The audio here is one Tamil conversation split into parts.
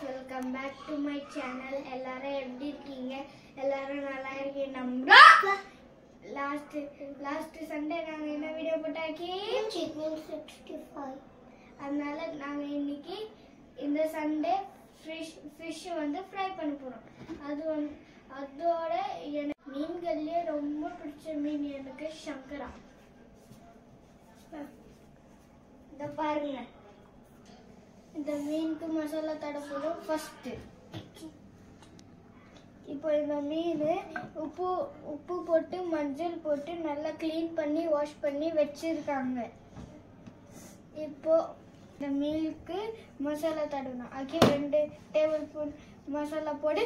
Welcome back to my channel எல்லாரும் எப்படி இருக்கீங்க எல்லாரும் நல்லா இருக்கீங்க நம்புறோம் லாஸ்ட் லாஸ்ட் சண்டே நாங்க என்ன வீடியோ போட்டாக்கி சிக்கன் சிக்ஸ்டி ஃபைவ் அதனால நாங்க இன்னைக்கு இந்த சண்டே ஃபிஷ் ஃபிஷ் வந்து ஃப்ரை பண்ண போறோம் அது வந்து அதோட எனக்கு மீன்கள்லயே ரொம்ப பிடிச்ச மீன் எனக்கு சங்கரா இத பாருங்க இந்த மீனுக்கு மசாலா தடை போடும் ஃபர்ஸ்ட் இப்போ இந்த மீன் உப்பு உப்பு போட்டு மஞ்சள் போட்டு நல்லா க்ளீன் பண்ணி வாஷ் பண்ணி வச்சிருக்காங்க இப்போ இந்த மீனுக்கு மசாலா தடவணும் அதுக்கு ரெண்டு டேபிள் ஸ்பூன் மசாலா போடு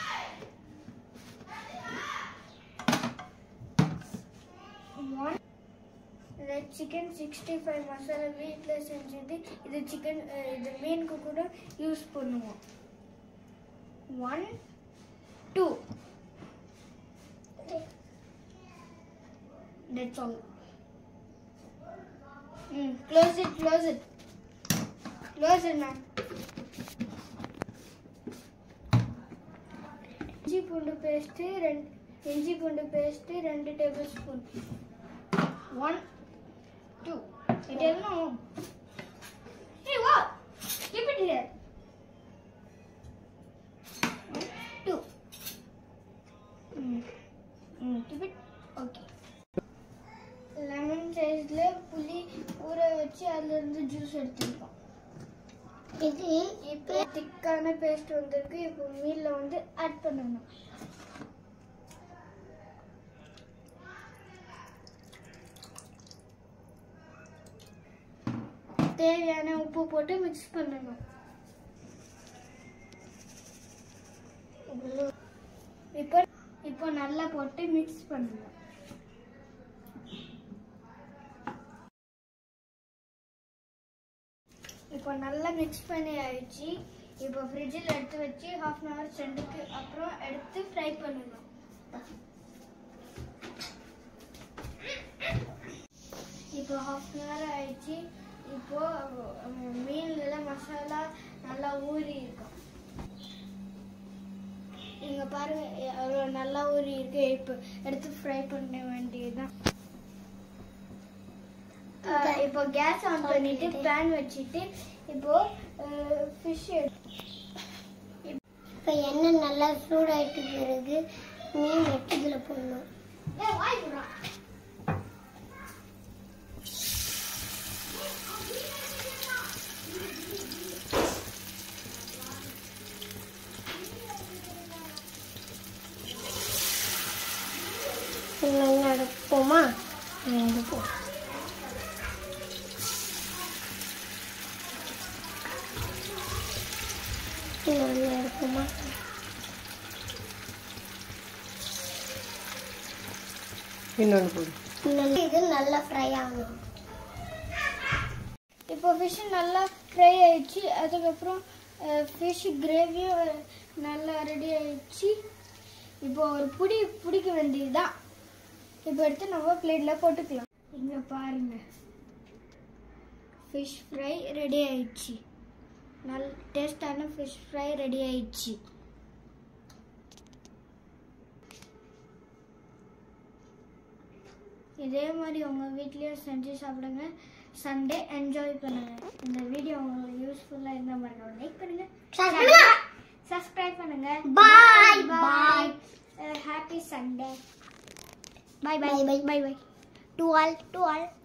ஒன் இந்த சிக்கன் சிக்ஸ்டி ஃபைவ் மசாலா வீட்டில் செஞ்சது இது சிக்கன் இது மீனுக்கு கூட யூஸ் பண்ணுவோம் one two that's all hmm close it close it close it ma'am இஞ்சி பூண்டு பேஸ்ட்டு ரெண்டு இஞ்சி பூண்டு பேஸ்ட்டு ரெண்டு tablespoon one two. It doesn't know. Hey, what? Keep it here. One, two. Mm. Mm, keep it. Okay. Lemon சைஸ்ல புளி ஊற வச்சு அதுல இருந்து ஜூஸ் எடுத்துருக்கோம் இது இப்போ திக்கான பேஸ்ட் வந்திருக்கு இப்போ மீல்ல வந்து ஆட் பண்ணணும் தேவையான உப்பு போட்டு மிக்ஸ் பண்ணணும் இப்போ இப்போ நல்லா போட்டு மிக்ஸ் பண்ணணும் இப்போ நல்லா மிக்ஸ் பண்ணி ஆயிடுச்சு இப்போ ஃப்ரிட்ஜில் எடுத்து வச்சு ஹாஃப் அன் ஹவர் சென்டுக்கு அப்புறம் எடுத்து ஃப்ரை பண்ணணும் இப்போ ஹாஃப் அன் ஹவர் ஆயிடுச்சு இப்போ அஹ், மீன்ல மசாலா நல்லா ஊறி இருக்கும் இங்க பாருங்க எ- அவ்வளோ நல்லா ஊறி இருக்கு இப்போ எடுத்து ஃப்ரை பண்ண வேண்டியதுதான் அஹ், இப்போ கேஸ் ஆன் பண்ணிட்டு பேன் வச்சுட்டு இப்போ ஃபிஷ் இப்போ எண்ணெய் நல்லா சூடாயிட்ட பிறகு மீன் எடுத்து இதில் போடணும் இன்னும் எடுப்போமா எடுப்போம் இன்னொன்று எடுப்போமா இன்னொன்று போடு இன்னொன்று இது நல்லா ஃப்ரை ஆகும் இப்போ ஃபிஷ் நல்லா ஃப்ரை ஆயிடுச்சு அதுக்கப்புறம் ஃபிஷ் கிரேவியும் நல்லா ரெடி ஆயிடுச்சு இப்போ ஒரு புடி பிடிக்க வேண்டியதுதான் இப்போ எடுத்து நம்ம பிளேட்ல போட்டுக்கலாம் இங்க பாருங்க ஃபிஷ் ஃப்ரை ரெடி ஆயிடுச்சு நல்ல டேஸ்டான ஃபிஷ் ஃப்ரை ரெடி ஆயிடுச்சு இதே மாதிரி உங்கள் வீட்லேயும் செஞ்சு சாப்பிடுங்க சண்டே என்ஜாய் பண்ணுங்க இந்த வீடியோ உங்களுக்கு யூஸ்ஃபுல்லாக இருந்தால் மறக்காம லைக் பண்ணுங்க சப்ஸ்கிரைப் பண்ணுங்க Bye. Bye happy Sunday bye bye Bye, bye. Bye bye to all to all